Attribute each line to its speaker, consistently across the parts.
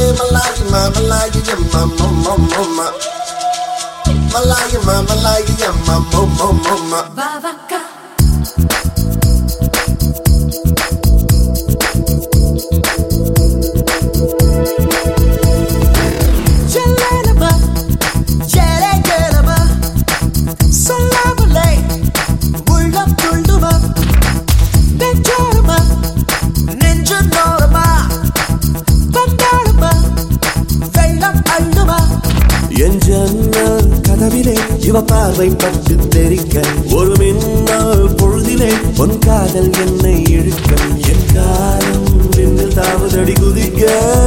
Speaker 1: Malaya, ma, Malaya, yeah, ma, ma, ma, ma, ma. Malaya, ma, Malaya, yeah, ma, ma, ma, ma, ma.
Speaker 2: Vavaka,
Speaker 3: Jelenaba, ஜெரகரமா, சொல்லாமலே உள்ளம் துள்ளுமா, நெஞ்சோரமா, நெஞ்சு நோரமா, வந்தாடுமா, வெள்ளம் அள்ளுமா.
Speaker 4: என் ஜன்னல் கதவிலே இவ பார்வை பட்டு தெரிக்க ஒரு மின்னல் பொழுதிலே பொன் காதல் என்னை இழுக்க என் காலம் விண்ணில் தாவதடி குதிக்க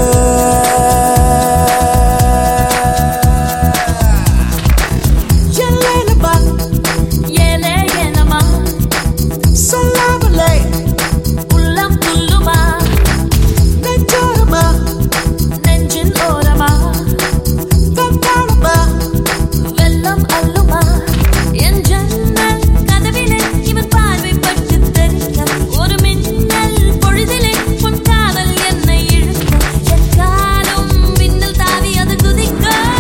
Speaker 3: ஜெலனமா,
Speaker 2: ஏலே ஏலமா,
Speaker 3: சொல்லாமலே
Speaker 2: உள்ளம் துள்ளுமா,
Speaker 3: நெஞ்சோரமா,
Speaker 2: நெஞ்சின் ஓரமா,
Speaker 3: வந்தாடுமா,
Speaker 2: வெள்ளம் அள்ளுமா, என் ஜன்னல் கதவிலே இவன் பார்வை பட்டு தெரிக்க, ஒரு மின்னல் பொழுதிலே உன் காதல் என்னை இழுக்க, என் காலம் விண்ணில் தாவி அது குதிக்க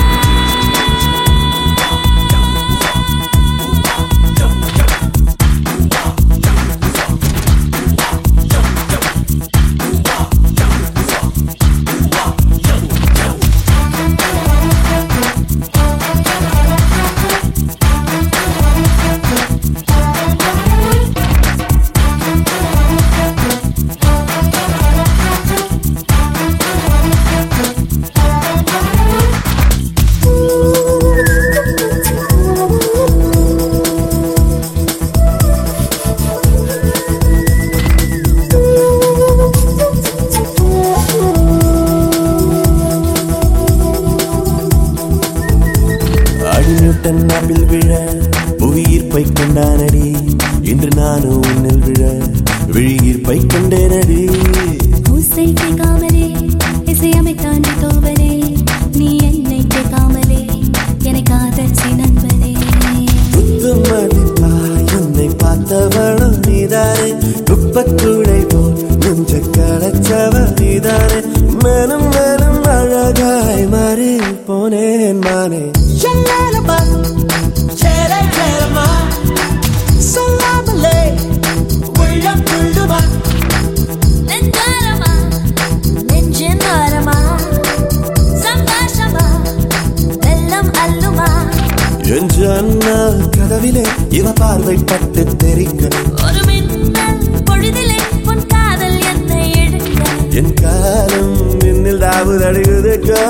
Speaker 4: அடிநியூட்டன் நாம்பில் விழ புவியீர்ப்பை கொண்டானடி இன்று நானும் உன்னில் விழ விழியீர்ப்பை கொண்டேனடி
Speaker 5: ஓசை கேட்காமலே இசையமைத்தான் தோவலே நீ என்னை கேட்காமலே என்னை காதல் நண்பனே
Speaker 4: குத்து மதிப்பா என்னை பார்த்தவளும் நீதானே குப்பக்கூடை போல் நெஞ்ச களைச்சவ நீதானே மேலும் மேலும் அழகாய் மாறி போனேன் மானே
Speaker 3: ஜெலனமா, ஜெரகரமா, சொல்லாமலே உள்ளம் துள்ளுமா,
Speaker 2: நெஞ்சாரமா நெஞ்சின் ஓரமா சந்தோஷமா வெள்ளம் அள்ளுமா
Speaker 4: என் ஜன்னல் கதவிலே இவ பார்வை பட்டு தெரிக்க
Speaker 2: ஒரு மின்னல் பொழுதிலே உன் காதல் என்னை எடுக்க
Speaker 4: என் காலம் மின்னில் தாவு அடைகுதுக்கா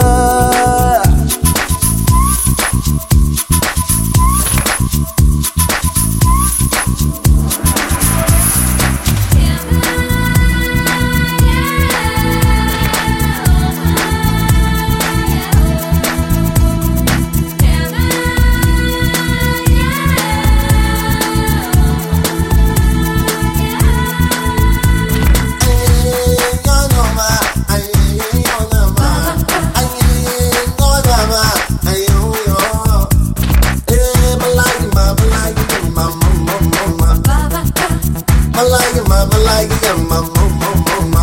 Speaker 1: Malaya, ma, Malaya, yeah, ma, ma, ma, ma, ma.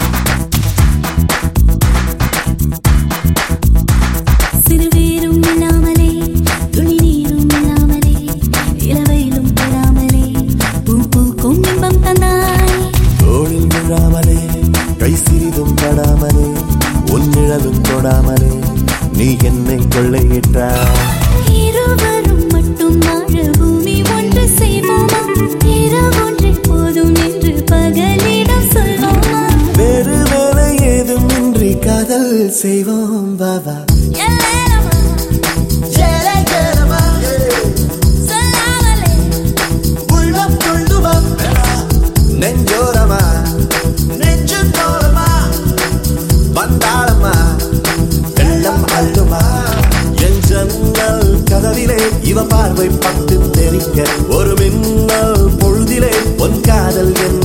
Speaker 5: சிறுவேரும் இல்லாமலே துளி நீரும் இல்லாமலே இளவையிலும் பெறாமலே பூ பூக்கும் இன்பம் தந்தாய்
Speaker 4: தோளில் விழாமலே கை சிறிதும் படாமலே உன் நிழலும் தொடாமலே நீ என்னை கொள்ளையிட்டாய்
Speaker 5: இருவரும் மட்டும் வாழ பூமி ஒன்று செய்வோமா இரவொன்றே போதும் என்று பகலிடம் சொல்வோமா
Speaker 4: வேறு வேலை ஏதுமின்றி காதல் செய்வோம் பாபா
Speaker 2: எல்லேரமா
Speaker 3: ஜெரகரமா,
Speaker 2: சொல்லாமலே
Speaker 3: உள்ளம் துள்ளுமா,
Speaker 4: நெஞ்சோரமா
Speaker 3: நெஞ்சு நோரமா,
Speaker 4: வந்தாளம்மா வெள்ளம் அள்ளுமா என் ஜன்னல் கதவிலே இவ பார்வை பட்டு தெரிக்க ஒரு மின்னல் பொழுதிலே பொன் காதல் என்ன